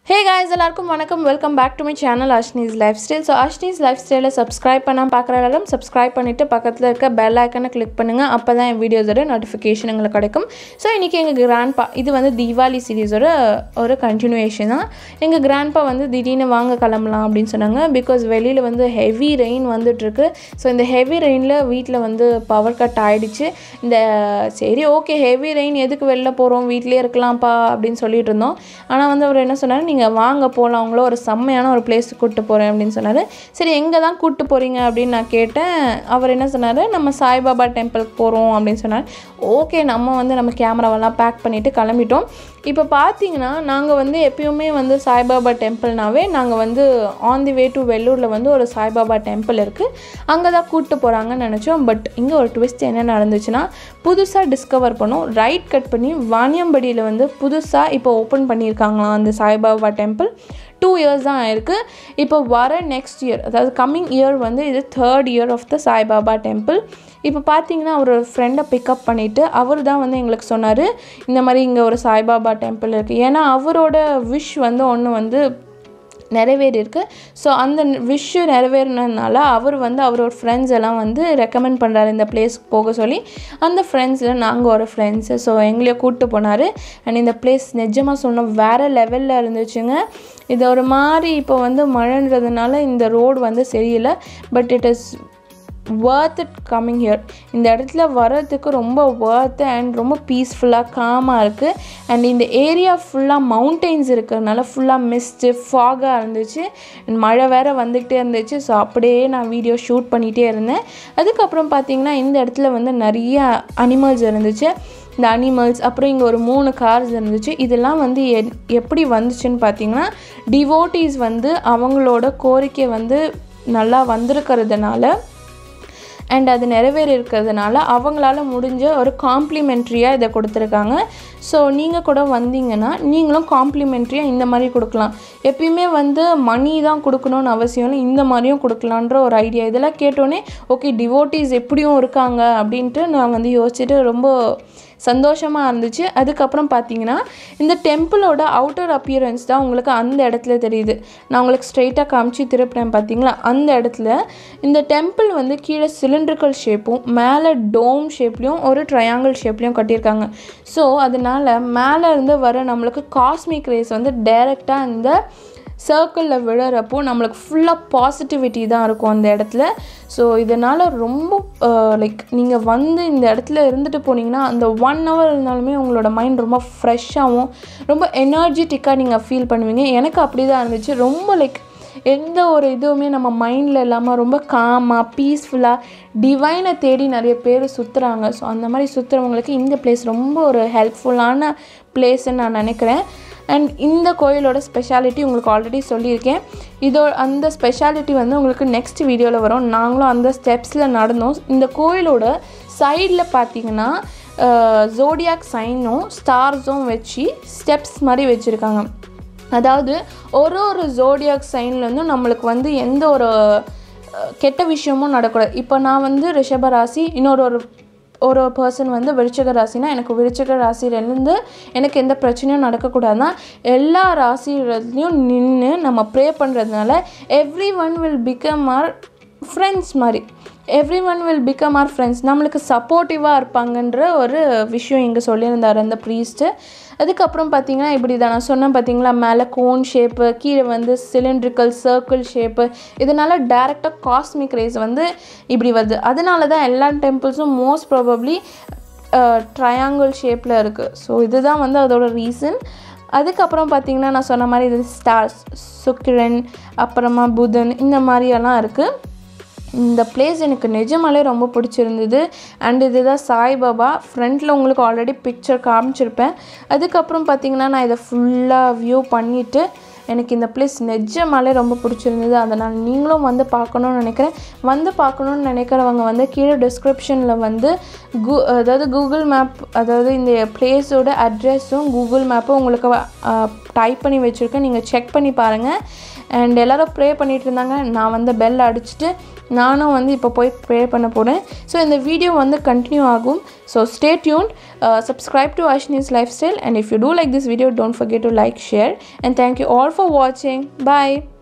ஹே guys எல்லாருக்கும் வணக்கம் welcome back to my channel Ashni's lifestyle so Ashni's லைஃப் ஸ்டைலை சப்ஸ்கிரைப் பண்ணால் பார்க்குற எல்லாரும் சப்ஸ்கிரைப் பண்ணிவிட்டு பக்கத்தில் இருக்க பெல் ஐக்கனை கிளிக் பண்ணுங்கள் அப்போ தான் என் வீடியோஸோட நோட்டிஃபிகேஷன் உங்களுக்கு கிடைக்கும் ஸோ இன்றைக்கி எங்கள் கிராண்ட்பா இது வந்து தீபாவளி சீரீஸோட ஒரு கண்டினியூவேஷன் தான் எங்கள் கிராண்ட்பா வந்து திடீர்னு வாங்க கிளம்பலாம் அப்படின்னு சொன்னாங்க பிகாஸ் வெளியில் வந்து ஹெவி ரெயின் வந்துட்டுருக்கு ஸோ இந்த ஹெவி ரெயினில் வீட்டில் வந்து பவர் கட் ஆகிடுச்சு இந்த சரி ஓகே ஹெவி ரெயின் எதுக்கு வெளில போகிறோம் வீட்டிலே இருக்கலாம்ப்பா அப்படின்னு சொல்லிட்டு இருந்தோம் ஆனால் வந்து அவர் என்ன சொன்னார் நீங்கள் வாங்க போகலாம் அவங்கள ஒரு செம்மையான ஒரு பிளேஸுக்கு கூப்பிட்டு போகிறேன் அப்படின்னு சொன்னார் சரி எங்கே தான் கூப்பிட்டு போகிறீங்க அப்படின்னு நான் கேட்டேன் அவர் என்ன சொன்னார் நம்ம சாய்பாபா டெம்பிளுக்கு போகிறோம் அப்படின்னு சொன்னார் ஓகே நம்ம வந்து நம்ம கேமராவெல்லாம் பேக் பண்ணிவிட்டு கிளம்பிட்டோம் இப்போ பார்த்தீங்கன்னா நாங்கள் வந்து எப்பயுமே வந்து சாய்பாபா டெம்பிள்னாவே நாங்கள் வந்து ஆன் தி வே டு வெள்ளூரில் வந்து ஒரு சாய்பாபா டெம்பிள் இருக்குது அங்கே தான் கூப்பிட்டு போகிறாங்கன்னு நினச்சோம் பட் இங்கே ஒரு ட்விஸ்ட் என்ன நடந்துச்சுன்னா புதுசாக டிஸ்கவர் பண்ணோம் ரைட் கட் பண்ணி வாணியம்படியில் வந்து புதுசாக இப்போ ஓப்பன் பண்ணியிருக்காங்களாம் அந்த சாய்பாபா டெம்பிள் டூ இயர்ஸ் தான் ஆயிருக்கு இப்போ வர நெக்ஸ்ட் இயர் அதாவது கம்மிங் இயர் வந்து இது third year of the Saibaba temple இப்போ பார்த்தீங்கன்னா அவர் ஃப்ரெண்டை பிக்கப் பண்ணிவிட்டு அவர் தான் வந்து எங்களுக்கு சொன்னார் இந்த மாதிரி இங்கே ஒரு சாய்பாபா டெம்பிள் இருக்குது ஏன்னா அவரோட விஷ் வந்து ஒன்று வந்து நிறைவேறியிருக்கு ஸோ அந்த விஷ் நிறைவேறினதுனால அவர் வந்து அவரோட ஃப்ரெண்ட்ஸ் எல்லாம் வந்து ரெக்கமெண்ட் பண்ணுறாரு இந்த பிளேஸ்க்கு போக சொல்லி அந்த ஃப்ரெண்ட்ஸில் நாங்கள் ஒரு ஃப்ரெண்ட்ஸு ஸோ எங்களையும் கூப்பிட்டு போனார் அண்ட் இந்த பிளேஸ் நிஜமாக சொன்னோம் வேறு லெவலில் இருந்துச்சுங்க இது ஒரு மாதிரி இப்போ வந்து மழைன்றதுனால இந்த ரோடு வந்து சரியில்லை but it is worth it coming here இந்த இடத்துல வர்றதுக்கு ரொம்ப worth அண்ட் ரொம்ப பீஸ்ஃபுல்லாக காமாக இருக்குது அண்ட் இந்த ஏரியா ஃபுல்லாக மவுண்டெயின்ஸ் இருக்கிறதுனால ஃபுல்லாக மிஸ்ட்டு ஃபாகாக இருந்துச்சு அண்ட் மழை வேறு வந்துக்கிட்டே இருந்துச்சு ஸோ அப்படியே நான் வீடியோ ஷூட் பண்ணிகிட்டே இருந்தேன் அதுக்கப்புறம் பார்த்தீங்கன்னா இந்த இடத்துல வந்து நிறைய அனிமல்ஸ் இருந்துச்சு இந்த அனிமல்ஸ் அப்புறம் இங்கே ஒரு மூணு கார்ஸ் இருந்துச்சு இதெல்லாம் வந்து எ- எப்படி வந்துச்சுன்னு பார்த்தீங்கன்னா டிவோட்டீஸ் வந்து அவங்களோட கோரிக்கை வந்து நல்லா வந்திருக்கிறதுனால அண்ட் அது நிறைவேறி இருக்கிறதுனால அவங்களால முடிஞ்ச ஒரு காம்ப்ளிமெண்ட்ரியாக இதை கொடுத்துருக்காங்க ஸோ நீங்கள் கூட வந்தீங்கன்னா நீங்களும் காம்ப்ளிமெண்ட்ரியாக இந்த மாதிரி கொடுக்கலாம் எப்பயுமே வந்து மணி தான் கொடுக்கணும்னு அவசியம் இல்லை இந்த மாதிரியும் கொடுக்கலான்ற ஒரு ஐடியா இதெல்லாம் கேட்டோன்னே ஓகே டிவோட்டீஸ் எப்படியும் இருக்காங்க அப்படின்ட்டு நான் வந்து யோசிச்சுட்டு ரொம்ப சந்தோஷமாக இருந்துச்சு அதுக்கப்புறம் பார்த்தீங்கன்னா இந்த டெம்பிளோட அவுட்டர் அப்பியரன்ஸ் தான் உங்களுக்கு அந்த இடத்துல தெரியுது நான் உங்களுக்கு ஸ்ட்ரைட்டாக காமிச்சு திருப்பினேன் பார்த்தீங்களா அந்த இடத்துல இந்த டெம்பிள் வந்து கீழே சிலிண்ட்ரிக்கல் ஷேப்பும் மேலே டோம் ஷேப்லேயும் ஒரு ட்ரையாங்கிள் ஷேப்லேயும் கட்டியிருக்காங்க ஸோ அதனால் மேலே இருந்து வர நம்மளுக்கு காஸ்மிக் ரேஸ் வந்து டைரெக்டாக இந்த சர்க்கிளில் விழுறப்போ நம்மளுக்கு ஃபுல்லாக பாசிட்டிவிட்டி தான் இருக்கும் அந்த இடத்துல ஸோ இதனால் ரொம்ப லைக் நீங்கள் வந்து இந்த இடத்துல இருந்துட்டு போனீங்கன்னா அந்த ஒன் ஹவர் இருந்தாலுமே உங்களோட மைண்ட் ரொம்ப ஃப்ரெஷ்ஷாகவும் ரொம்ப எனர்ஜெட்டிக்காக நீங்கள் ஃபீல் பண்ணுவீங்க எனக்கு அப்படி தான் இருந்துச்சு ரொம்ப லைக் எந்த ஒரு இதுவுமே நம்ம மைண்டில் இல்லாமல் ரொம்ப காமாக பீஸ்ஃபுல்லாக டிவைனை தேடி நிறைய பேர் சுற்றுறாங்க ஸோ அந்த மாதிரி சுற்றுறவங்களுக்கு இந்த பிளேஸ் ரொம்ப ஒரு ஹெல்ப்ஃபுல்லான பிளேஸ்ன்னு நான் நினைக்கிறேன் அண்ட் இந்த கோயிலோட ஸ்பெஷாலிட்டி உங்களுக்கு ஆல்ரெடி சொல்லியிருக்கேன் இதோ அந்த ஸ்பெஷாலிட்டி வந்து உங்களுக்கு நெக்ஸ்ட் வீடியோவில் வரும் நாங்களும் அந்த ஸ்டெப்ஸில் நடந்தோம் இந்த கோயிலோட சைடில் பார்த்தீங்கன்னா ஜோடியாக் சைனும் ஸ்டார்ஸும் வச்சு ஸ்டெப்ஸ் மாதிரி வச்சுருக்காங்க அதாவது ஒரு ஒரு ஜோடியாக் சைன்லேருந்தும் நம்மளுக்கு வந்து எந்த ஒரு அஹ், கெட்ட விஷயமும் நடக்கூடாது இப்போ நான் வந்து ரிஷப ராசி இன்னொரு ஒரு ஒரு பர்சன் வந்து விருச்சிக ராசினா எனக்கு விருச்சிக ராசியிலேருந்து எனக்கு எந்த பிரச்சனையும் நடக்கக்கூடாதுன்னா எல்லா ராசியிலையும் நின்று நம்ம ப்ரே பண்ணுறதுனால everyone will become our friends மாதிரி everyone will become our friends நம்மளுக்கு சப்போர்ட்டிவாக இருப்பாங்கன்ற ஒரு விஷயம் இங்கே சொல்லியிருந்தார் அந்த ப்ரீஸ்ட்டு அதுக்கப்புறம் பார்த்தீங்கன்னா இப்படி தான் நான் சொன்னேன் பார்த்தீங்களா மேலே கோன் ஷேப்பு கீழே வந்து சிலிண்ட்ரிக்கல் சர்க்கிள் ஷேப்பு இதனால் டேரெக்டாக காஸ்மிக் ரேஸ் வந்து இப்படி வருது அதனால தான் எல்லா டெம்பிள்ஸும் மோஸ்ட் ப்ராபப்ளி ட்ரையாங்கிள் ஷேப்பில் இருக்குது ஸோ இதுதான் வந்து அதோட ரீசன் அதுக்கப்புறம் பார்த்தீங்கன்னா நான் சொன்ன மாதிரி இது ஸ்டார்ஸ் சுக்கிரன் அப்புறமா புதன் இந்த மாதிரியெல்லாம் இருக்குது இந்த பிளேஸ் எனக்கு நிஜமாலே ரொம்ப பிடிச்சிருந்தது அண்ட் இதுதான் சாய்பாபா ஃப்ரண்ட்டில் உங்களுக்கு ஆல்ரெடி பிக்சர் காமிச்சிருப்பேன் அதுக்கப்புறம் பார்த்தீங்கன்னா நான் இதை ஃபுல்லாக வியூ பண்ணிவிட்டு எனக்கு இந்த பிளேஸ் நிஜமாலே ரொம்ப பிடிச்சிருந்தது அதனால் நீங்களும் வந்து பார்க்கணுன்னு நினைக்கிறேன் வந்து பார்க்கணுன்னு நினைக்கிறவங்க வந்து கீழே டிஸ்கிரிப்ஷனில் வந்து கூ அதாவது கூகுள் மேப் அதாவது இந்த பிளேஸோட அட்ரெஸும் கூகுள் மேப்பும் உங்களுக்கு டைப் பண்ணி வச்சுருக்கேன் நீங்கள் செக் பண்ணி பாருங்கள் அண்ட் எல்லோரும் ப்ரே பண்ணிகிட்டு இருந்தாங்க நான் வந்து பெல் அடிச்சுட்டு நானும் வந்து இப்போ போய் ப்ரே பண்ண போகிறேன் ஸோ இந்த வீடியோ வந்து கண்டினியூ ஆகும் so stay tuned subscribe to Ashni's lifestyle and if you do like this video don't forget to like share and thank you all for watching bye